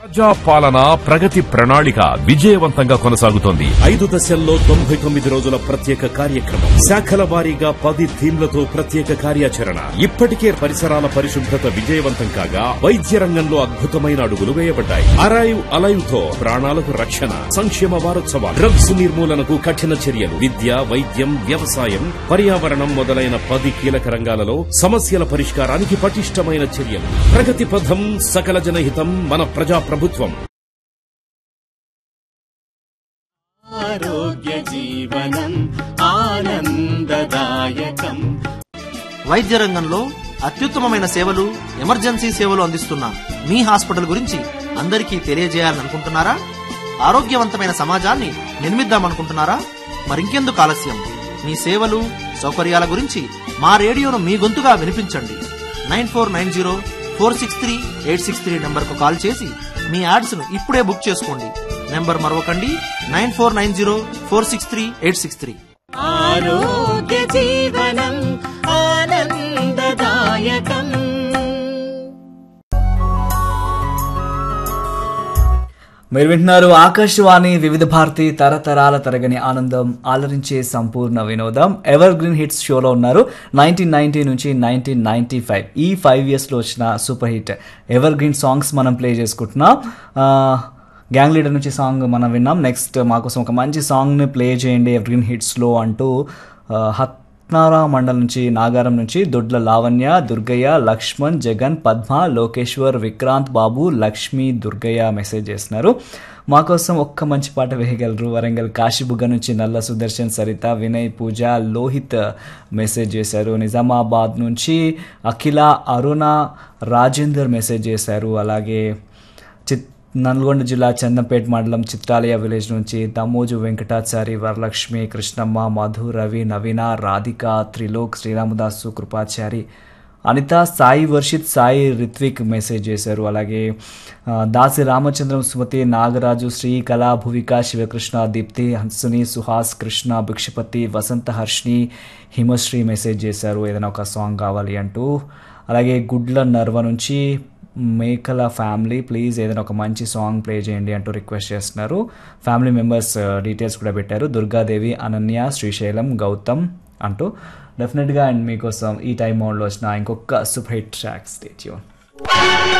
ప్రజా పాలన ప్రగతి ప్రణాళిక విజయవంతంగా కొనసాగుతోంది ఐదు దశల్లో తొంభై తొమ్మిది రోజుల ప్రత్యేక కార్యక్రమం శాఖల వారీగా పది థీమ్లతో ప్రత్యేక కార్యాచరణ ఇప్పటికే పరిసరాల పరిశుభ్రత విజయవంతం కాగా వైద్య రంగంలో అద్భుతమైన అడుగులు వేయబడ్డాయి అరైవ్ అలైవ్ తో ప్రాణాలకు రక్షణ సంక్షేమ వారోత్సవాలు డ్రగ్స్ నిర్మూలనకు కఠిన చర్యలు విద్య వైద్యం వ్యవసాయం పర్యావరణం మొదలైన పది కీలక రంగాలలో సమస్యల పరిష్కారానికి పటిష్టమైన చర్యలు ప్రగతి పథం సకల జనహితం మన ప్రజా ప్రభుత్వం ఆరోగ్య జీవనం ఆనందదాయకం వైద్య రంగంలో అత్యుత్తమమైన సేవలు ఎమర్జెన్సీ సేవలు అందిస్తున్న మీ హాస్పిటల్ గురించి అందరికీ తెలియజేయాలని అనుకుంటున్నారా ఆరోగ్యవంతమైన సమాజాన్ని నిర్మిద్దామనుకుంటున్నారా మరింకెందుకు ఆలస్యం మీ సేవలు సౌకర్యాల గురించి మా రేడియోను మీ గొంతుగా వినిపించండి nine four nine zero four six three eight six three నెంబర్కు కాల్ చేసి మీ యాడ్స్ను ఇప్పుడే బుక్ చేసుకోండి నెంబర్ మరొకండి nine four nine zero four six three eight six three ఆరోగ్య జీవనం ఆనందదాయకం మీరు వింటున్నారు ఆకాశవాణి వివిధ భారతి తరతరాల తరగని ఆనందం ఆలరించే సంపూర్ణ వినోదం ఎవర్ గ్రీన్ హిట్స్ షోలో ఉన్నారు నైన్టీన్ నైన్టీ నుంచి నైన్టీన్ నైన్టీ ఫైవ్ ఈ ఫైవ్ ఇయర్స్లో వచ్చిన super hit evergreen songs మనం ప్లే చేసుకుంటున్నాం ఆ, గ్యాంగ్ లీడర్ నుంచి సాంగ్ మనం విన్నాం నెక్స్ట్ మాకోసం ఒక మంచి సాంగ్ని ప్లే చేయండి ఎవర్ గ్రీన్ హిట్స్లో అంటూ ఆ, హత్నారా మండలం నుంచి నాగారం నుంచి దొడ్ల లావణ్య దుర్గయ్య లక్ష్మణ్ జగన్ పద్మ లోకేశ్వర్ విక్రాంత్ బాబు లక్ష్మి దుర్గయ్య మెసేజ్ చేస్తున్నారు మా కోసం ఒక్క మంచి పాట వేయగలరు వరంగల్ కాశీబుగ్గ నుంచి నల్ల సుదర్శన్ సరిత వినయ్ పూజ లోహిత్ మెసేజ్ చేశారు నిజామాబాద్ నుంచి అఖిల అరుణ రాజేందర్ మెసేజ్ చేశారు అలాగే చిత్ నల్గొండ జిల్లా చందంపేట మండలం చిత్రాలయ విలేజ్ నుంచి దమోజు వెంకటాచారి వరలక్ష్మి కృష్ణమ్మ మధు రవి నవీన రాధిక త్రిలోక్ శ్రీరామదాసు కృపాచారి అనిత సాయి వర్షిత్ సాయి రిత్విక్ మెసేజ్ చేశారు అలాగే ఆ, దాసి రామచంద్రం సుమతి నాగరాజు శ్రీ కళా భువిక శివకృష్ణ దీప్తి హన్సుని సుహాస్ కృష్ణ భిక్షపతి వసంత హర్షిని హిమశ్రీ మెసేజ్ చేశారు ఏదైనా ఒక సాంగ్ కావాలి అంటూ అలాగే గుడ్ల నర్వ నుంచి మేకల ఫ్యామిలీ ప్లీజ్ ఏదైనా ఒక మంచి సాంగ్ ప్లే చేయండి అంటూ రిక్వెస్ట్ చేస్తున్నారు ఫ్యామిలీ మెంబర్స్ డీటెయిల్స్ కూడా పెట్టారు దుర్గాదేవి అనన్య శ్రీశైలం గౌతమ్ అంటూ డెఫినెట్గా అండ్ మీకోసం ఈ టైం మోడ్లో వచ్చిన ఇంకొక సూపర్ హిట్ ట్రాక్ స్టేట్యూన్